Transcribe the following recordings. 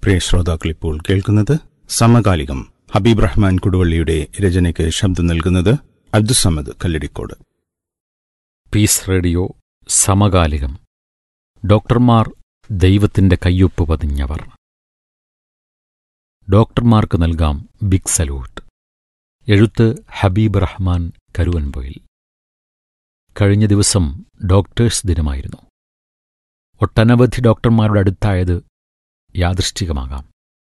പ്രിയ ശ്രോതാക്കൾ ഇപ്പോൾ കേൾക്കുന്നത് സമകാലികം ഹബീബ് റഹ്മാൻ കുടുവള്ളിയുടെ രചനയ്ക്ക് ശബ്ദം നൽകുന്നത് അബ്ദുസമദ് കല്ലടിക്കോട് പീസ് റേഡിയോ സമകാലികം ഡോക്ടർമാർ ദൈവത്തിന്റെ കയ്യൊപ്പ് പതിഞ്ഞവർ ഡോക്ടർമാർക്ക് നൽകാം ബിഗ് സല്യൂട്ട് എഴുത്ത് ഹബീബ് റഹ്മാൻ കരുവൻപൊയിൽ കഴിഞ്ഞ ദിവസം ഡോക്ടേഴ്സ് ദിനമായിരുന്നു ഒട്ടനവധി ഡോക്ടർമാരുടെ അടുത്തായത് യാദൃശ്ചികമാകാം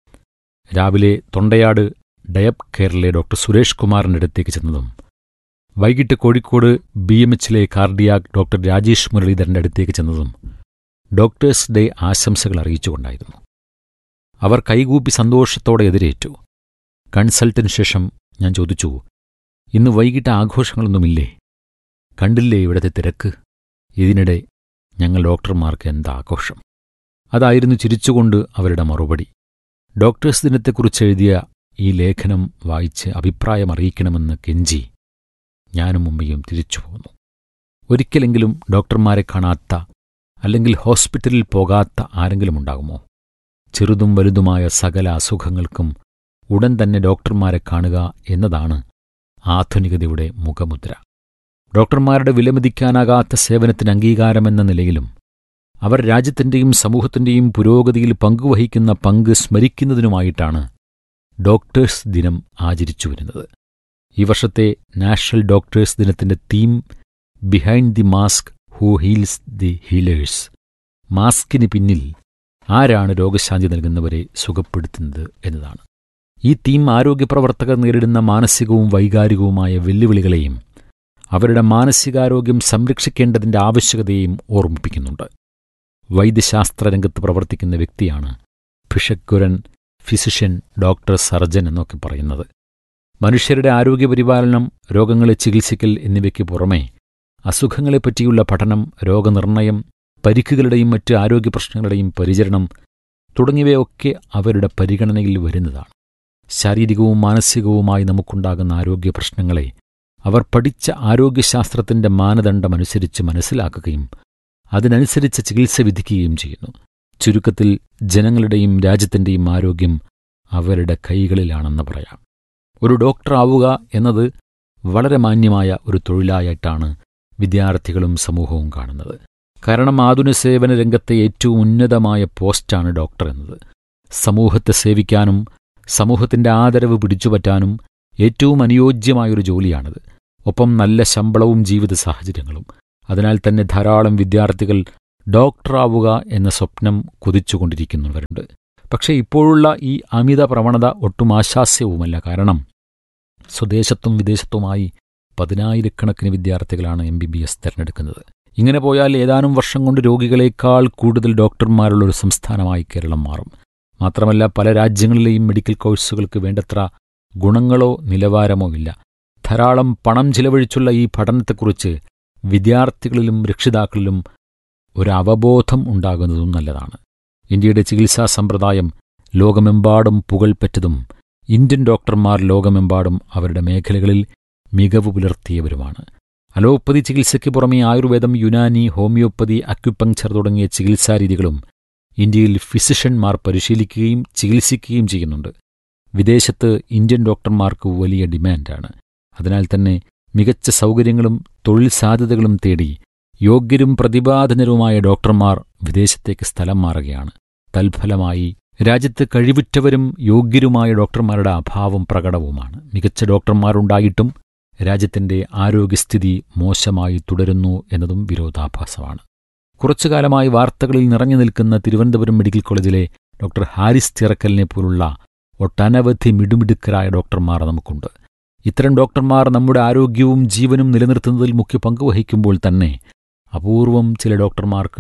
രാവിലെ തൊണ്ടയാട് ഡയബ് കെയറിലെ ഡോക്ടർ സുരേഷ് കുമാറിന്റെ അടുത്തേക്ക് ചെന്നതും വൈകിട്ട് കോഴിക്കോട് ബി എം എച്ചിലെ കാർഡിയാക് ഡോക്ടർ രാജേഷ് മുരളീധരന്റെ അടുത്തേക്ക് ചെന്നതും ഡോക്ടേഴ്സ് ഡേ ആശംസകൾ അറിയിച്ചുകൊണ്ടായിരുന്നു അവർ കൈകൂപ്പി സന്തോഷത്തോടെ എതിരേറ്റു കൺസൾട്ടിന് ശേഷം ഞാൻ ചോദിച്ചു ഇന്ന് വൈകിട്ട് ആഘോഷങ്ങളൊന്നുമില്ലേ കണ്ടില്ലേ ഇവിടത്തെ തിരക്ക് ഇതിനിടെ ഞങ്ങൾ ഡോക്ടർമാർക്ക് എന്താ ആഘോഷം അതായിരുന്നു ചിരിച്ചുകൊണ്ട് അവരുടെ മറുപടി ഡോക്ടേഴ്സ് ദിനത്തെക്കുറിച്ച് എഴുതിയ ഈ ലേഖനം വായിച്ച് അഭിപ്രായം അറിയിക്കണമെന്ന് കെഞ്ചി ഞാനും ഉമ്മയും തിരിച്ചു പോന്നു ഒരിക്കലെങ്കിലും ഡോക്ടർമാരെ കാണാത്ത അല്ലെങ്കിൽ ഹോസ്പിറ്റലിൽ പോകാത്ത ആരെങ്കിലും ഉണ്ടാകുമോ ചെറുതും വലുതുമായ സകല അസുഖങ്ങൾക്കും ഉടൻ തന്നെ ഡോക്ടർമാരെ കാണുക എന്നതാണ് ആധുനികതയുടെ മുഖമുദ്ര ഡോക്ടർമാരുടെ വിലമതിക്കാനാകാത്ത സേവനത്തിന് അംഗീകാരമെന്ന നിലയിലും അവർ രാജ്യത്തിന്റെയും സമൂഹത്തിന്റെയും പുരോഗതിയിൽ പങ്കുവഹിക്കുന്ന പങ്ക് സ്മരിക്കുന്നതിനുമായിട്ടാണ് ഡോക്ടേഴ്സ് ദിനം ആചരിച്ചു വരുന്നത് ഈ വർഷത്തെ നാഷണൽ ഡോക്ടേഴ്സ് ദിനത്തിന്റെ theme behind the mask who heals the healers മാസ്കിന് പിന്നിൽ ആരാണ് രോഗശാന്തി നൽകുന്നവരെ സുഖപ്പെടുത്തുന്നത് എന്നതാണ് ഈ തീം ആരോഗ്യപ്രവർത്തകർ നേരിടുന്ന മാനസികവും വൈകാരികവുമായ വെല്ലുവിളികളെയും അവരുടെ മാനസികാരോഗ്യം സംരക്ഷിക്കേണ്ടതിന്റെ ആവശ്യകതയെയും ഓർമ്മിപ്പിക്കുന്നുണ്ട് വൈദ്യശാസ്ത്ര രംഗത്ത് പ്രവർത്തിക്കുന്ന വ്യക്തിയാണ് ഭിഷക്കുരൻ ഫിസിഷ്യൻ ഡോക്ടർ സർജൻ എന്നൊക്കെ പറയുന്നത് മനുഷ്യരുടെ ആരോഗ്യപരിപാലനം രോഗങ്ങളെ ചികിത്സിക്കൽ എന്നിവയ്ക്ക് പുറമെ അസുഖങ്ങളെപ്പറ്റിയുള്ള പഠനം രോഗനിർണയം പരിക്കുകളുടെയും മറ്റ് ആരോഗ്യ പ്രശ്നങ്ങളുടെയും പരിചരണം തുടങ്ങിയവയൊക്കെ അവരുടെ പരിഗണനയിൽ വരുന്നതാണ് ശാരീരികവും മാനസികവുമായി നമുക്കുണ്ടാകുന്ന ആരോഗ്യ പ്രശ്നങ്ങളെ അവർ പഠിച്ച ആരോഗ്യശാസ്ത്രത്തിന്റെ മാനദണ്ഡമനുസരിച്ച് മനസ്സിലാക്കുകയും അതിനനുസരിച്ച് ചികിത്സ വിധിക്കുകയും ചെയ്യുന്നു ചുരുക്കത്തിൽ ജനങ്ങളുടെയും രാജ്യത്തിന്റെയും ആരോഗ്യം അവരുടെ കൈകളിലാണെന്ന് പറയാം ഒരു ഡോക്ടർ ആവുക എന്നത് വളരെ മാന്യമായ ഒരു തൊഴിലായിട്ടാണ് വിദ്യാർത്ഥികളും സമൂഹവും കാണുന്നത് കാരണം ആധുനിക സേവന രംഗത്തെ ഏറ്റവും ഉന്നതമായ പോസ്റ്റാണ് ഡോക്ടർ എന്നത് സമൂഹത്തെ സേവിക്കാനും സമൂഹത്തിന്റെ ആദരവ് പിടിച്ചുപറ്റാനും ഏറ്റവും അനുയോജ്യമായൊരു ജോലിയാണിത് ഒപ്പം നല്ല ശമ്പളവും ജീവിത സാഹചര്യങ്ങളും അതിനാൽ തന്നെ ധാരാളം വിദ്യാർത്ഥികൾ ഡോക്ടറാവുക എന്ന സ്വപ്നം കുതിച്ചുകൊണ്ടിരിക്കുന്നവരുണ്ട് പക്ഷേ ഇപ്പോഴുള്ള ഈ അമിത പ്രവണത ഒട്ടും ആശാസ്യവുമല്ല കാരണം സ്വദേശത്തും വിദേശത്തുമായി പതിനായിരക്കണക്കിന് വിദ്യാർത്ഥികളാണ് എം ബി ബി എസ് തിരഞ്ഞെടുക്കുന്നത് ഇങ്ങനെ പോയാൽ ഏതാനും വർഷം കൊണ്ട് രോഗികളേക്കാൾ കൂടുതൽ ഡോക്ടർമാരുള്ള ഒരു സംസ്ഥാനമായി കേരളം മാറും മാത്രമല്ല പല രാജ്യങ്ങളിലെയും മെഡിക്കൽ കോഴ്സുകൾക്ക് വേണ്ടത്ര ഗുണങ്ങളോ നിലവാരമോ ഇല്ല ധാരാളം പണം ചിലവഴിച്ചുള്ള ഈ പഠനത്തെക്കുറിച്ച് വിദ്യാർത്ഥികളിലും രക്ഷിതാക്കളിലും ഒരു അവബോധം ഉണ്ടാകുന്നതും നല്ലതാണ് ഇന്ത്യയുടെ ചികിത്സാ സമ്പ്രദായം ലോകമെമ്പാടും പുകൾപ്പെറ്റതും ഇന്ത്യൻ ഡോക്ടർമാർ ലോകമെമ്പാടും അവരുടെ മേഖലകളിൽ മികവ് പുലർത്തിയവരുമാണ് അലോപ്പതി ചികിത്സയ്ക്ക് പുറമെ ആയുർവേദം യുനാനി ഹോമിയോപ്പതി അക്യുപങ്ചർ തുടങ്ങിയ ചികിത്സാരീതികളും ഇന്ത്യയിൽ ഫിസിഷ്യന്മാർ പരിശീലിക്കുകയും ചികിത്സിക്കുകയും ചെയ്യുന്നുണ്ട് വിദേശത്ത് ഇന്ത്യൻ ഡോക്ടർമാർക്ക് വലിയ ഡിമാൻഡാണ് അതിനാൽ തന്നെ മികച്ച സൗകര്യങ്ങളും തൊഴിൽ സാധ്യതകളും തേടി യോഗ്യരും പ്രതിപാദനരുമായ ഡോക്ടർമാർ വിദേശത്തേക്ക് സ്ഥലം മാറുകയാണ് തൽഫലമായി രാജ്യത്ത് കഴിവുറ്റവരും യോഗ്യരുമായ ഡോക്ടർമാരുടെ അഭാവം പ്രകടവുമാണ് മികച്ച ഡോക്ടർമാരുണ്ടായിട്ടും രാജ്യത്തിന്റെ ആരോഗ്യസ്ഥിതി മോശമായി തുടരുന്നു എന്നതും വിരോധാഭാസമാണ് കുറച്ചുകാലമായി വാർത്തകളിൽ നിറഞ്ഞു നിൽക്കുന്ന തിരുവനന്തപുരം മെഡിക്കൽ കോളേജിലെ ഡോക്ടർ ഹാരിസ് ചിറക്കലിനെ പോലുള്ള ഒട്ടനവധി മിടുമിടുക്കരായ ഡോക്ടർമാർ നമുക്കുണ്ട് ഇത്തരം ഡോക്ടർമാർ നമ്മുടെ ആരോഗ്യവും ജീവനും നിലനിർത്തുന്നതിൽ മുഖ്യ പങ്ക് വഹിക്കുമ്പോൾ തന്നെ അപൂർവം ചില ഡോക്ടർമാർക്ക്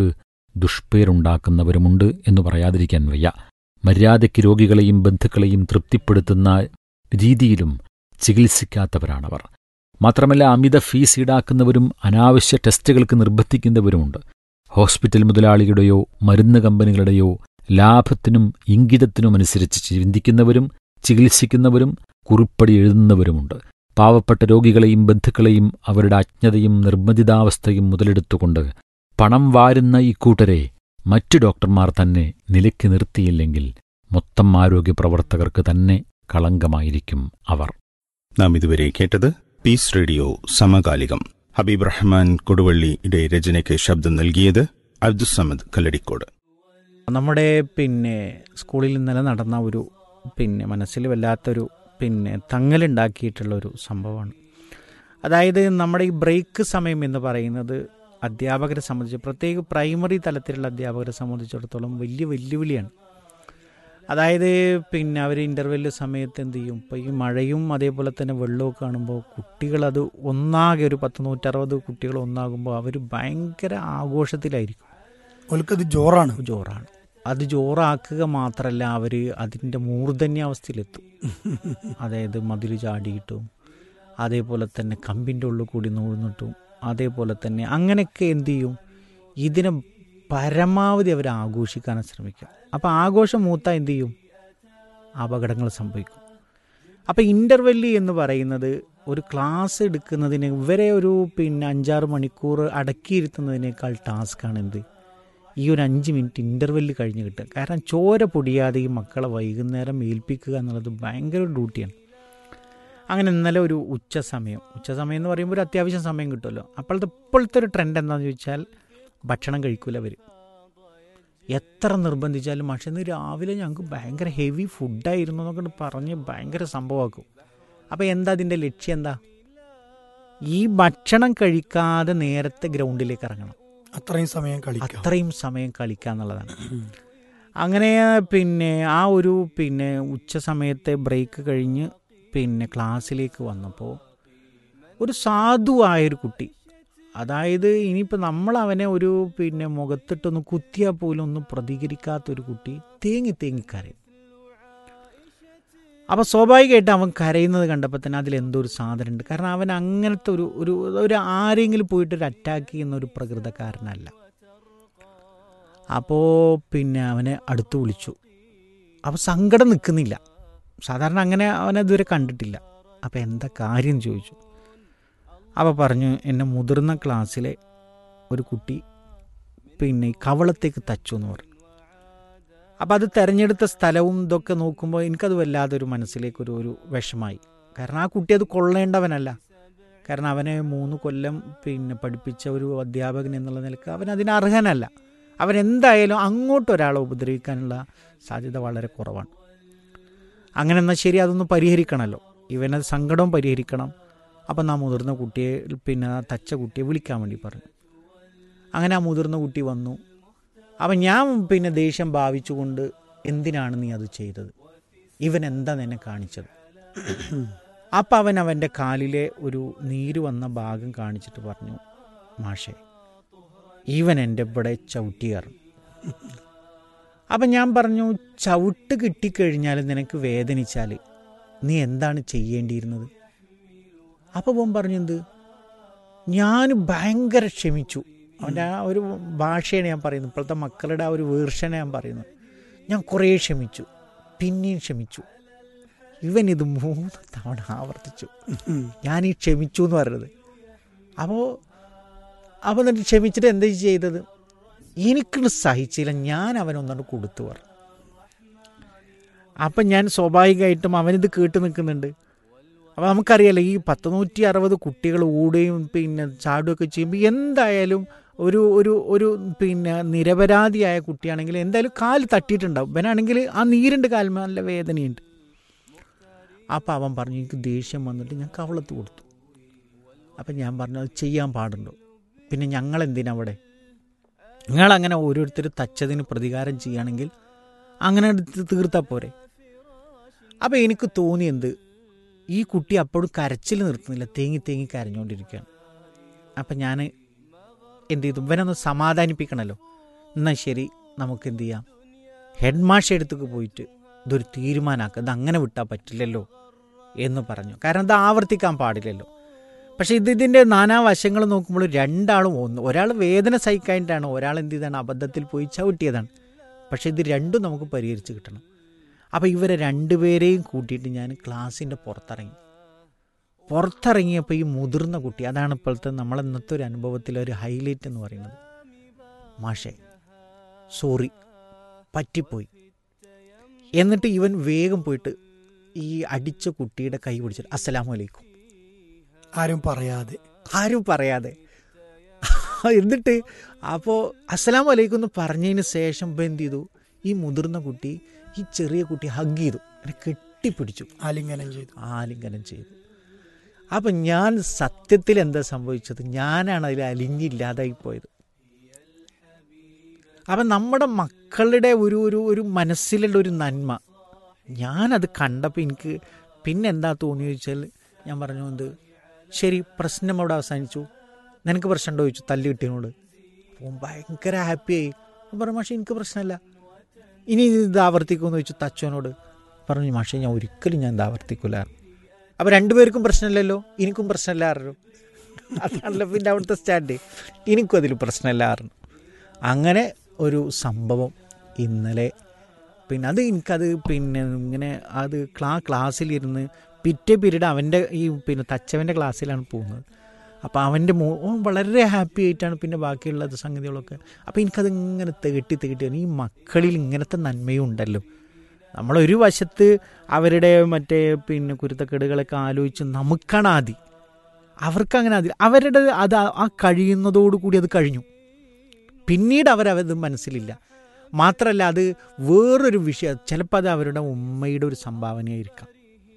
ദുഷ്പേരുണ്ടാക്കുന്നവരുമുണ്ട് എന്ന് പറയാതിരിക്കാൻ വയ്യ മര്യാദയ്ക്ക് രോഗികളെയും ബന്ധുക്കളെയും തൃപ്തിപ്പെടുത്തുന്ന രീതിയിലും ചികിത്സിക്കാത്തവരാണവർ മാത്രമല്ല അമിത ഫീസ് ഈടാക്കുന്നവരും അനാവശ്യ ടെസ്റ്റുകൾക്ക് നിർബന്ധിക്കുന്നവരുമുണ്ട് ഹോസ്പിറ്റൽ മുതലാളികളുടെയോ മരുന്ന് കമ്പനികളുടെയോ ലാഭത്തിനും ഇംഗിതത്തിനുമനുസരിച്ച് ചിന്തിക്കുന്നവരും ചികിത്സിക്കുന്നവരും കുറിപ്പടി എഴുതുന്നവരുമുണ്ട് പാവപ്പെട്ട രോഗികളെയും ബന്ധുക്കളെയും അവരുടെ അജ്ഞതയും നിർബന്ധിതാവസ്ഥയും മുതലെടുത്തുകൊണ്ട് പണം വാരുന്ന ഇക്കൂട്ടരെ മറ്റു ഡോക്ടർമാർ തന്നെ നിലയ്ക്ക് നിർത്തിയില്ലെങ്കിൽ മൊത്തം ആരോഗ്യ പ്രവർത്തകർക്ക് തന്നെ കളങ്കമായിരിക്കും അവർ നാം ഇതുവരെ കേട്ടത് പീസ് റേഡിയോ സമകാലികം ഹബീബ് റഹ്മാൻ കൊടുവള്ളിയുടെ രചനയ്ക്ക് ശബ്ദം നൽകിയത് അബ്ദുസമദ് കല്ലടിക്കോട് നമ്മുടെ പിന്നെ സ്കൂളിൽ ഇന്നലെ നടന്ന ഒരു പിന്നെ മനസ്സിൽ വല്ലാത്തൊരു പിന്നെ തങ്ങലുണ്ടാക്കിയിട്ടുള്ള ഒരു സംഭവമാണ് അതായത് നമ്മുടെ ഈ ബ്രേക്ക് സമയം എന്ന് പറയുന്നത് അധ്യാപകരെ സംബന്ധിച്ച് പ്രത്യേക പ്രൈമറി തലത്തിലുള്ള അധ്യാപകരെ സംബന്ധിച്ചിടത്തോളം വലിയ വെല്ലുവിളിയാണ് അതായത് പിന്നെ അവർ ഇൻ്റർവെല്ല് സമയത്ത് എന്ത് ചെയ്യും ഇപ്പോൾ ഈ മഴയും അതേപോലെ തന്നെ വെള്ളവും കാണുമ്പോൾ കുട്ടികളത് ഒന്നാകെ ഒരു പത്ത് നൂറ്ററുപത് കുട്ടികൾ ഒന്നാകുമ്പോൾ അവർ ഭയങ്കര ആഘോഷത്തിലായിരിക്കും ഓൽക്കത് ജോറാണ് ജോറാണ് അത് ജോറാക്കുക മാത്രമല്ല അവർ അതിൻ്റെ മൂർധന്യാവസ്ഥയിലെത്തും അതായത് മതിൽ ചാടിയിട്ടും അതേപോലെ തന്നെ കമ്പിൻ്റെ ഉള്ളിൽ കൂടി നൂഴ്ന്നിട്ടും അതേപോലെ തന്നെ അങ്ങനെയൊക്കെ എന്ത് ചെയ്യും ഇതിനെ പരമാവധി അവർ ആഘോഷിക്കാൻ ശ്രമിക്കുക അപ്പോൾ ആഘോഷം മൂത്ത എന്ത് ചെയ്യും അപകടങ്ങൾ സംഭവിക്കും അപ്പോൾ ഇൻ്റർവെല്ലി എന്ന് പറയുന്നത് ഒരു ക്ലാസ് എടുക്കുന്നതിന് ഇവരെ ഒരു പിന്നെ അഞ്ചാറ് മണിക്കൂർ അടക്കിയിരുത്തുന്നതിനേക്കാൾ ടാസ്ക്കാണ് എന്ത് ഈ ഒരു അഞ്ച് മിനിറ്റ് ഇൻ്റർവെല്ല് കഴിഞ്ഞ് കിട്ടുക കാരണം ചോര പൊടിയാതെ ഈ മക്കളെ വൈകുന്നേരം ഏൽപ്പിക്കുക എന്നുള്ളത് ഭയങ്കര ഒരു ഡ്യൂട്ടിയാണ് അങ്ങനെ ഇന്നലെ ഒരു ഉച്ച സമയം ഉച്ച സമയം എന്ന് പറയുമ്പോൾ ഒരു അത്യാവശ്യം സമയം കിട്ടുമല്ലോ അപ്പോഴത്തെ ഇപ്പോഴത്തെ ഒരു ട്രെൻഡ് എന്താണെന്ന് ചോദിച്ചാൽ ഭക്ഷണം കഴിക്കൂല അവർ എത്ര നിർബന്ധിച്ചാലും പക്ഷേ ഇന്ന് രാവിലെ ഞങ്ങൾക്ക് ഭയങ്കര ഹെവി ഫുഡായിരുന്നു എന്നൊക്കെ പറഞ്ഞ് ഭയങ്കര സംഭവമാക്കും അപ്പോൾ എന്താ അതിൻ്റെ ലക്ഷ്യം എന്താ ഈ ഭക്ഷണം കഴിക്കാതെ നേരത്തെ ഗ്രൗണ്ടിലേക്ക് ഇറങ്ങണം അത്രയും സമയം കളിക്കാം അത്രയും സമയം കളിക്കുക എന്നുള്ളതാണ് അങ്ങനെ പിന്നെ ആ ഒരു പിന്നെ ഉച്ച സമയത്തെ ബ്രേക്ക് കഴിഞ്ഞ് പിന്നെ ക്ലാസ്സിലേക്ക് വന്നപ്പോൾ ഒരു സാധുവായൊരു കുട്ടി അതായത് ഇനിയിപ്പോൾ നമ്മൾ അവനെ ഒരു പിന്നെ മുഖത്തിട്ടൊന്ന് കുത്തിയാൽ പോലും ഒന്നും പ്രതികരിക്കാത്തൊരു കുട്ടി തേങ്ങി തേങ്ങി കരയും അപ്പോൾ സ്വാഭാവികമായിട്ട് അവൻ കരയുന്നത് കണ്ടപ്പോൾ തന്നെ അതിലെന്തോ ഒരു സാധനമുണ്ട് കാരണം അവൻ അങ്ങനത്തെ ഒരു ഒരു ഒരു ആരെങ്കിലും പോയിട്ട് ഒരു അറ്റാക്ക് ചെയ്യുന്ന ഒരു പ്രകൃതക്കാരനല്ല അപ്പോൾ പിന്നെ അവനെ അടുത്ത് വിളിച്ചു അപ്പോൾ സങ്കടം നിൽക്കുന്നില്ല സാധാരണ അങ്ങനെ അവനെ ഇതുവരെ കണ്ടിട്ടില്ല അപ്പോൾ എന്താ കാര്യം ചോദിച്ചു അപ്പോൾ പറഞ്ഞു എന്നെ മുതിർന്ന ക്ലാസ്സിലെ ഒരു കുട്ടി പിന്നെ ഈ കവളത്തേക്ക് തച്ചു എന്ന് പറഞ്ഞു അപ്പം അത് തിരഞ്ഞെടുത്ത സ്ഥലവും ഇതൊക്കെ നോക്കുമ്പോൾ എനിക്കത് വല്ലാതെ ഒരു മനസ്സിലേക്കൊരു ഒരു വിഷമായി കാരണം ആ കുട്ടി അത് കൊള്ളേണ്ടവനല്ല കാരണം അവനെ മൂന്ന് കൊല്ലം പിന്നെ പഠിപ്പിച്ച ഒരു അധ്യാപകൻ എന്നുള്ള നിലക്ക് അവൻ അതിന് അർഹനല്ല അവൻ എന്തായാലും അങ്ങോട്ട് ഒരാളെ ഉപദ്രവിക്കാനുള്ള സാധ്യത വളരെ കുറവാണ് അങ്ങനെ എന്നാൽ ശരി അതൊന്ന് പരിഹരിക്കണമല്ലോ ഇവനത് സങ്കടവും പരിഹരിക്കണം അപ്പം നാ മുതിർന്ന കുട്ടിയെ പിന്നെ ആ തച്ച കുട്ടിയെ വിളിക്കാൻ വേണ്ടി പറഞ്ഞു അങ്ങനെ ആ മുതിർന്ന കുട്ടി വന്നു അപ്പം ഞാൻ പിന്നെ ദേഷ്യം ഭാവിച്ചുകൊണ്ട് എന്തിനാണ് നീ അത് ചെയ്തത് ഇവൻ എന്താ നിന്നെ കാണിച്ചത് അപ്പം അവൻ അവൻ്റെ കാലിലെ ഒരു നീര് വന്ന ഭാഗം കാണിച്ചിട്ട് പറഞ്ഞു മാഷേ ഇവൻ എൻ്റെ ഇവിടെ ചവിട്ടി കയറും അപ്പം ഞാൻ പറഞ്ഞു ചവിട്ട് കിട്ടിക്കഴിഞ്ഞാൽ നിനക്ക് വേദനിച്ചാൽ നീ എന്താണ് ചെയ്യേണ്ടിയിരുന്നത് അപ്പോൾ അവൻ പറഞ്ഞു എന്ത് ഞാൻ ഭയങ്കര ക്ഷമിച്ചു അവൻ്റെ ആ ഒരു ഭാഷയാണ് ഞാൻ പറയുന്നത് ഇപ്പോഴത്തെ മക്കളുടെ ആ ഒരു വേർഷനെ ഞാൻ പറയുന്നത് ഞാൻ കുറേ ക്ഷമിച്ചു പിന്നെയും ക്ഷമിച്ചു ഇവൻ ഇത് മൂന്ന് തവണ ആവർത്തിച്ചു ഞാൻ ഈ ക്ഷമിച്ചു എന്ന് പറയുന്നത് അപ്പോൾ അപ്പോൾ എന്നിട്ട് ക്ഷമിച്ചിട്ട് എന്താ ചെയ്തത് എനിക്കിത് സഹിച്ചില്ല ഞാൻ അവനൊന്നുകൊണ്ട് കൊടുത്തു പറഞ്ഞു അപ്പം ഞാൻ സ്വാഭാവികമായിട്ടും അവനിത് കേട്ട് നിൽക്കുന്നുണ്ട് അപ്പോൾ നമുക്കറിയാലോ ഈ പത്ത് നൂറ്റി അറുപത് കുട്ടികൾ ഓടുകയും പിന്നെ ചാടുകയൊക്കെ ചെയ്യുമ്പോൾ എന്തായാലും ഒരു ഒരു ഒരു പിന്നെ നിരപരാധിയായ കുട്ടിയാണെങ്കിൽ എന്തായാലും കാല് തട്ടിയിട്ടുണ്ടാവും ഇവനാണെങ്കിൽ ആ നീരുണ്ട് കാലിൽ നല്ല വേദനയുണ്ട് അപ്പം അവൻ പറഞ്ഞു എനിക്ക് ദേഷ്യം വന്നിട്ട് ഞാൻ കവളത്ത് കൊടുത്തു അപ്പം ഞാൻ പറഞ്ഞു അത് ചെയ്യാൻ പാടുണ്ടോ പിന്നെ ഞങ്ങൾ എന്തിനാ അവിടെ നിങ്ങളങ്ങനെ ഓരോരുത്തർ തച്ചതിന് പ്രതികാരം ചെയ്യുകയാണെങ്കിൽ അങ്ങനെ എടുത്ത് തീർത്താൽ പോരെ അപ്പോൾ എനിക്ക് തോന്നി എന്ത് ഈ കുട്ടി അപ്പോഴും കരച്ചിൽ നിർത്തുന്നില്ല തേങ്ങി തേങ്ങി കരഞ്ഞുകൊണ്ടിരിക്കുകയാണ് അപ്പം ഞാൻ എന്ത് ചെയ്തു ഇവനൊന്ന് സമാധാനിപ്പിക്കണമല്ലോ എന്നാൽ ശരി നമുക്ക് എന്ത് ചെയ്യാം ഹെഡ് മാഷ് അടുത്തേക്ക് പോയിട്ട് ഇതൊരു തീരുമാനമാക്കുക ഇത് അങ്ങനെ വിട്ടാൽ പറ്റില്ലല്ലോ എന്ന് പറഞ്ഞു കാരണം ഇത് ആവർത്തിക്കാൻ പാടില്ലല്ലോ പക്ഷേ ഇത് ഇതിൻ്റെ നാനാവശങ്ങൾ നോക്കുമ്പോൾ രണ്ടാളും ഒന്ന് ഒരാൾ വേദന സഹിക്കാനായിട്ടാണ് ഒരാൾ എന്ത് ചെയ്താണ് അബദ്ധത്തിൽ പോയി ചവിട്ടിയതാണ് പക്ഷേ ഇത് രണ്ടും നമുക്ക് പരിഹരിച്ച് കിട്ടണം അപ്പോൾ ഇവരെ രണ്ടുപേരെയും കൂട്ടിയിട്ട് ഞാൻ ക്ലാസ്സിൻ്റെ പുറത്തിറങ്ങി പുറത്തിറങ്ങിയപ്പോൾ ഈ മുതിർന്ന കുട്ടി അതാണ് ഇപ്പോഴത്തെ നമ്മളെ ഇന്നത്തെ ഒരു അനുഭവത്തിലെ ഒരു ഹൈലൈറ്റ് എന്ന് പറയുന്നത് മാഷേ സോറി പറ്റിപ്പോയി എന്നിട്ട് ഇവൻ വേഗം പോയിട്ട് ഈ അടിച്ച കുട്ടിയുടെ കൈ പിടിച്ചിട്ട് അസ്സലാമു അലൈക്കും ആരും പറയാതെ ആരും പറയാതെ എന്നിട്ട് അപ്പോൾ അസ്സലാമു അലൈക്കും എന്ന് പറഞ്ഞതിന് ശേഷം ഇപ്പം എന്ത് ചെയ്തു ഈ മുതിർന്ന കുട്ടി ഈ ചെറിയ കുട്ടി ഹഗ് ചെയ്തു എന്നെ കെട്ടിപ്പിടിച്ചു ആലിംഗനം ചെയ്തു ആലിംഗനം ചെയ്തു അപ്പം ഞാൻ സത്യത്തിൽ എന്താ സംഭവിച്ചത് ഞാനാണ് അതിൽ അലിഞ്ഞില്ലാതായി പോയത് അപ്പം നമ്മുടെ മക്കളുടെ ഒരു ഒരു ഒരു മനസ്സിലുള്ള ഒരു നന്മ ഞാനത് കണ്ടപ്പോൾ എനിക്ക് പിന്നെ എന്താ തോന്നിയെന്ന് ചോദിച്ചാൽ ഞാൻ പറഞ്ഞു എന്ത് ശരി പ്രശ്നം അവിടെ അവസാനിച്ചു നിനക്ക് പ്രശ്നമുണ്ടോ ചോദിച്ചു തല്ലി കിട്ടിയതിനോട് അപ്പോൾ ഭയങ്കര ഹാപ്പിയായി ഞാൻ പറഞ്ഞു മാഷെ എനിക്ക് പ്രശ്നമല്ല ഇനി ഇത് ആവർത്തിക്കുമെന്ന് ചോദിച്ചു തച്ചോനോട് പറഞ്ഞു മാഷെ ഞാൻ ഒരിക്കലും ഞാൻ ഇത് ആവർത്തിക്കില്ല അപ്പോൾ രണ്ടുപേർക്കും പ്രശ്നമില്ലല്ലോ എനിക്കും പ്രശ്നമില്ല ആരോ അതാണല്ലോ പിന്നെ അവിടുത്തെ സ്റ്റാൻഡ് എനിക്കും അതിൽ പ്രശ്നമില്ല ആയിരുന്നു അങ്ങനെ ഒരു സംഭവം ഇന്നലെ പിന്നെ അത് എനിക്കത് പിന്നെ ഇങ്ങനെ അത് ക്ലാ ക്ലാസ്സിലിരുന്ന് പിറ്റേ പീരീഡ് അവൻ്റെ ഈ പിന്നെ തച്ചവൻ്റെ ക്ലാസ്സിലാണ് പോകുന്നത് അപ്പോൾ അവൻ്റെ മോ ഓൻ വളരെ ഹാപ്പി ആയിട്ടാണ് പിന്നെ ബാക്കിയുള്ള സംഗതികളൊക്കെ അപ്പോൾ എനിക്കത് ഇങ്ങനെ തികട്ടി തികട്ടി വന്നു. ഈ മക്കളിൽ ഇങ്ങനത്തെ നന്മയും ഉണ്ടല്ലോ നമ്മളൊരു വശത്ത് അവരുടെ മറ്റേ പിന്നെ കുരുത്തക്കേടുകളൊക്കെ ആലോചിച്ച് നമുക്കാണ് ആദി അവർക്കങ്ങനെ ആദി അവരുടെ അത് ആ- ആ കഴിയുന്നതോടുകൂടി അത് കഴിഞ്ഞു പിന്നീട് അവരത് മനസ്സിലില്ല മാത്രമല്ല അത് വേറൊരു വിഷയം ചിലപ്പോൾ അത് അവരുടെ ഉമ്മയുടെ ഒരു സംഭാവനയായിരിക്കാം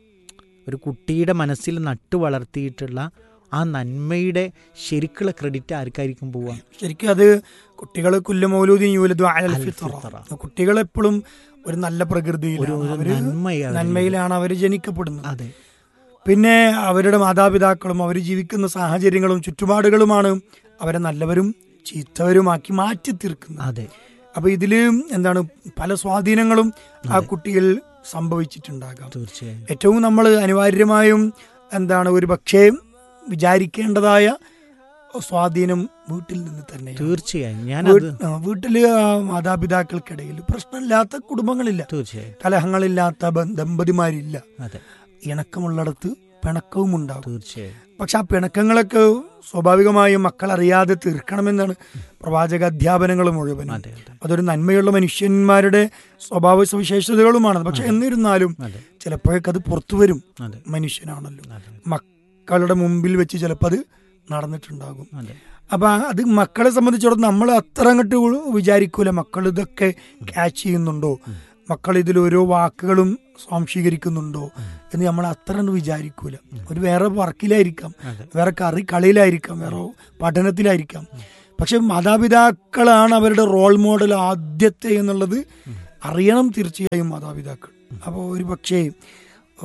ഒരു കുട്ടിയുടെ മനസ്സിൽ നട്ടു വളർത്തിയിട്ടുള്ള ആ നന്മയുടെ ശരിക്കുള്ള ക്രെഡിറ്റ് ആർക്കായിരിക്കും പോവുക ശരിക്കും അത് കുട്ടികൾ കുല്ലമൗലൂദീൻ യൂലദു അലൽ അൽ ഫിത്ര. ഫിത്ര. കുട്ടികൾ എപ്പോഴും ഒരു നല്ല ഒരു പ്രകൃതിയിലാണ് ഒരു അവര് നന്മയാണ് നന്മയിലാണ് അവർ ജനിക്കപ്പെടുന്നത് അതെ പിന്നെ അവരുടെ മാതാപിതാക്കളും അവർ ജീവിക്കുന്ന സാഹചര്യങ്ങളും ചുറ്റുപാടുകളുമാണ് അവരെ നല്ലവരും ചീത്തവരുമാക്കി മാറ്റി തീർക്കുന്നത് അതെ അപ്പൊ ഇതില് എന്താണ് പല സ്വാധീനങ്ങളും ആ കുട്ടിയിൽ സംഭവിച്ചിട്ടുണ്ടാകാം തീർച്ചയായും ഏറ്റവും നമ്മൾ അനിവാര്യമായും എന്താണ് ഒരു പക്ഷേ വിചാരിക്കേണ്ടതായ സ്വാധീനം വീട്ടിൽ നിന്ന് തന്നെ തീർച്ചയായും ഞാനത് വീട്ടില് ആ മാതാപിതാക്കൾക്കിടയിൽ പ്രശ്നമില്ലാത്ത കുടുംബങ്ങളില്ല തീർച്ചയായും കലഹങ്ങളില്ലാത്ത ബ- ദമ്പതിമാരില്ല അതെ ഇണക്കമുള്ളിടത്ത് പിണക്കവും ഉണ്ടാവും തീർച്ചയായും പക്ഷെ ആ പിണക്കങ്ങളൊക്കെ സ്വാഭാവികമായും മക്കൾ അറിയാതെ തീർക്കണമെന്നാണ് പ്രവാചക അധ്യാപനങ്ങൾ മുഴുവനും അതെ അതെ അതൊരു നന്മയുള്ള മനുഷ്യന്മാരുടെ സ്വഭാവ സവിശേഷതകളുമാണ് പക്ഷെ എന്നിരുന്നാലും അതെ ചിലപ്പോഴൊക്കെ അത് പുറത്തു വരും അതെ മനുഷ്യനാണല്ലോ അതെ മക്കളുടെ മുമ്പിൽ വെച്ച് ചിലപ്പോൾ അത് നടന്നിട്ടുണ്ടാകും അതെ അപ്പൊ അത് മക്കളെ സംബന്ധിച്ചിടത്തോളം നമ്മൾ അത്ര അങ്ങോട്ട് വിചാരിക്കൂല മക്കൾ ഇതൊക്കെ ക്യാച്ച് ചെയ്യുന്നുണ്ടോ മക്കൾ ഇതിൽ ഓരോ വാക്കുകളും സ്വാംശീകരിക്കുന്നുണ്ടോ എന്ന് നമ്മൾ അത്ര അങ്ങട് വിചാരിക്കൂല ഒരു വേറെ വർക്കിലായിരിക്കാം അതെ വേറെ കറി കളിയിലായിരിക്കാം വേറെ പഠനത്തിലായിരിക്കാം പക്ഷെ മാതാപിതാക്കളാണ് അവരുടെ റോൾ മോഡൽ ആദ്യത്തെ എന്നുള്ളത് അറിയണം തീർച്ചയായും മാതാപിതാക്കൾ അപ്പോൾ ഒരു പക്ഷേ ഓ,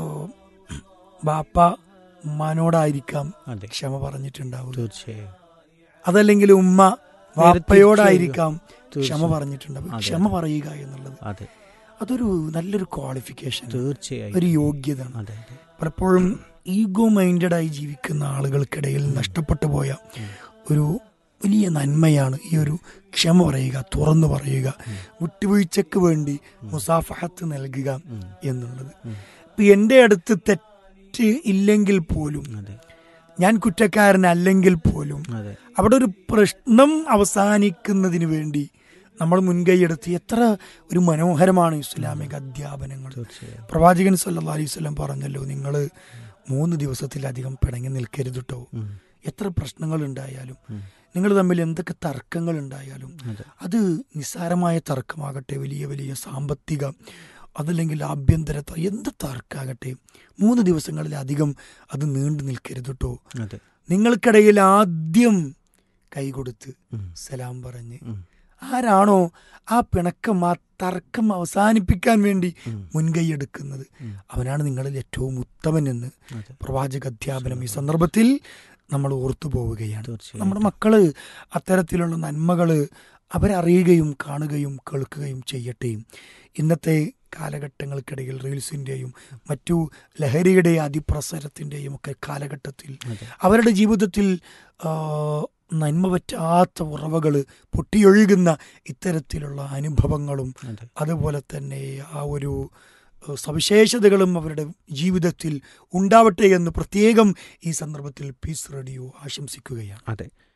ബാപ്പ ഉമ്മാനോടായിരിക്കാം അതെ ക്ഷമ പറഞ്ഞിട്ടുണ്ടാവുക തീർച്ചയായും അതല്ലെങ്കിൽ ഉമ്മ വാപ്പയോടായിരിക്കാം ക്ഷമ തീർച്ചയായും. പറഞ്ഞിട്ടുണ്ടാവും അതെ, ക്ഷമ അതെ. പറയുക എന്നുള്ളത് അതെ അതൊരു നല്ലൊരു ക്വാളിഫിക്കേഷൻ തീർച്ചയായും ഒരു യോഗ്യതയാണ് അതെ അതെ പലപ്പോഴും ഈഗോ മൈൻഡഡ് ആയി ജീവിക്കുന്ന ആളുകൾക്കിടയിൽ നഷ്ടപ്പെട്ടു പോയ ഒരു വലിയ നന്മയാണ് ഈ ഒരു ക്ഷമ പറയുക തുറന്നു പറയുക വിട്ടുവീഴ്ചക്ക് വേണ്ടി മുസാഫഹത്ത് നൽകുക എന്നുള്ളത് ഇപ്പൊ എൻ്റെ അടുത്ത് തെറ്റ് ഇല്ലെങ്കിൽ പോലും അതെ ഞാൻ കുറ്റക്കാരനല്ലെങ്കിൽ പോലും അതെ അവിടെ ഒരു പ്രശ്നം അവസാനിക്കുന്നതിന് വേണ്ടി നമ്മൾ മുൻകൈയെടുത്ത് എത്ര ഒരു മനോഹരമാണ് ഇസ്ലാമിക അധ്യാപനങ്ങൾ തീർച്ചയായും പ്രവാചകൻ സല്ലല്ലാഹു അലൈഹി വസല്ലം പറഞ്ഞല്ലോ നിങ്ങൾ മൂന്ന് ദിവസത്തിലധികം പിണങ്ങി നിൽക്കരുത് കേട്ടോ ഉം. എത്ര പ്രശ്നങ്ങൾ ഉണ്ടായാലും ഉം. നിങ്ങൾ തമ്മിൽ എന്തൊക്കെ തർക്കങ്ങൾ ഉണ്ടായാലും അതെ അത് നിസ്സാരമായ തർക്കമാകട്ടെ വലിയ വലിയ സാമ്പത്തിക അതല്ലെങ്കിൽ ആഭ്യന്തര ത- എന്ത് തർക്കാകട്ടെ മൂന്ന് ദിവസങ്ങളിലധികം അത് നീണ്ടു നിൽക്കരുത് കേട്ടോ അതെ നിങ്ങൾക്കിടയിൽ ആദ്യം കൈകൊടുത്ത് ഉം. സലാം പറഞ്ഞ് ഉം. ആരാണോ ആ പിണക്കം ആ തർക്കം അവസാനിപ്പിക്കാൻ വേണ്ടി ഉം. മുൻകൈയെടുക്കുന്നത് ഉം. അവനാണ് നിങ്ങളിൽ ഏറ്റവും ഉത്തമൻ എന്ന് അതെ പ്രവാചക അധ്യാപനം ഈ സന്ദർഭത്തിൽ നമ്മൾ ഓർത്തു പോവുകയാണ് തീർച്ചയായും നമ്മുടെ മക്കള് അത്തരത്തിലുള്ള നന്മകള് അവരറിയുകയും കാണുകയും കേൾക്കുകയും ചെയ്യട്ടെ ഇന്നത്തെ കാലഘട്ടങ്ങൾക്കിടയിൽ റീൽസിൻ്റെയും മറ്റു ലഹരിയുടെ അതിപ്രസരത്തിൻ്റെയും ഒക്കെ കാലഘട്ടത്തിൽ അതെ അവരുടെ ജീവിതത്തിൽ ആ, നന്മ പറ്റാത്ത ഉറവകൾ പൊട്ടിയൊഴുകുന്ന ഇത്തരത്തിലുള്ള അനുഭവങ്ങളും അതെ അതുപോലെ തന്നെ ആ ഒരു ഏഹ്, സവിശേഷതകളും അവരുടെ ജീവിതത്തിൽ ഉണ്ടാവട്ടെ എന്ന് പ്രത്യേകം ഈ സന്ദർഭത്തിൽ പീസ് റേഡിയോ ആശംസിക്കുകയാണ് അതെ